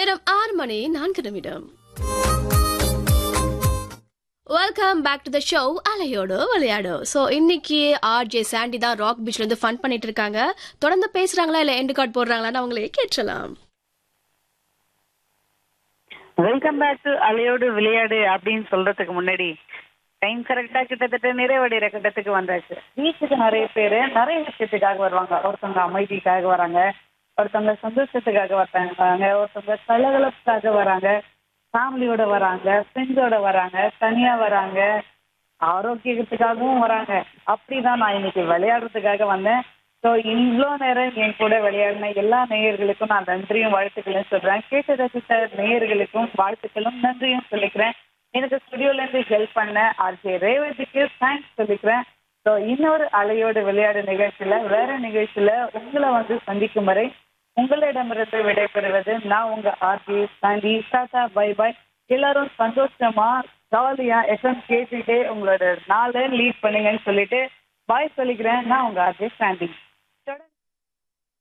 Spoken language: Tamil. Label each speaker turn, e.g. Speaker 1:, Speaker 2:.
Speaker 1: நேரம் ஆறு மணி நான்கு நிமிடம் welcome back to the show அலையோடு விளையாடு ஸோ இன்னைக்கு ஆர்ஜே சாண்டி தான் ராக் பீச்ல இருந்து ஃபன் பண்ணிட்டு இருக்காங்க தொடர்ந்து பேசுறாங்களா இல்ல எண்டு கார்டு போடுறாங்களான்னு அவங்களே கேட்டலாம்
Speaker 2: வெல்கம் பேக் டு அலையோடு விளையாடு அப்படின்னு சொல்றதுக்கு முன்னாடி டைம் கரெக்டா கிட்டத்தட்ட நிறைவடைகிற கட்டத்துக்கு வந்தாச்சு பீச்சுக்கு நிறைய பேர் நிறைய விஷயத்துக்காக வருவாங்க ஒருத்தவங்க அமைதிக்காக வராங்க ஒருத்தவங்க சந்தோஷத்துக்காக வராங்க ஒருத்தவங்க கலகலப்புக்காக வராங்க ஃபேமிலியோட வராங்க ஃப்ரெண்ட்ஸோட வராங்க தனியா வராங்க ஆரோக்கியத்துக்காகவும் வராங்க அப்படிதான் நான் இன்னைக்கு விளையாடுறதுக்காக வந்தேன் ஸோ இவ்வளோ நேரம் என் கூட விளையாடின எல்லா நேயர்களுக்கும் நான் நன்றியும் வாழ்த்துக்களும் சொல்றேன் கேட்டு ரசித்த நேயர்களுக்கும் வாழ்த்துக்களும் நன்றியும் சொல்லிக்கிறேன் எனக்கு ஸ்டுடியோல இருந்து ஹெல்ப் பண்ண ஆர்ஜே ரேவதிக்கு தேங்க்ஸ் சொல்லிக்கிறேன் ஸோ இன்னொரு அலையோடு விளையாடு நிகழ்ச்சியில வேற நிகழ்ச்சியில உங்களை வந்து சந்திக்கும் வரை உங்களிடமிருந்து விடைபெறுவது நான் உங்க ஆர்ஜே சாண்டி டாடா பை பை எல்லாரும் சந்தோஷமா ஜாலியா எஃப்எம் கேட்டுட்டே உங்களோட நாளை லீட் பண்ணுங்கன்னு சொல்லிட்டு பாய் சொல்லிக்கிறேன் நான் உங்க ஆர்ஜே சாண்டி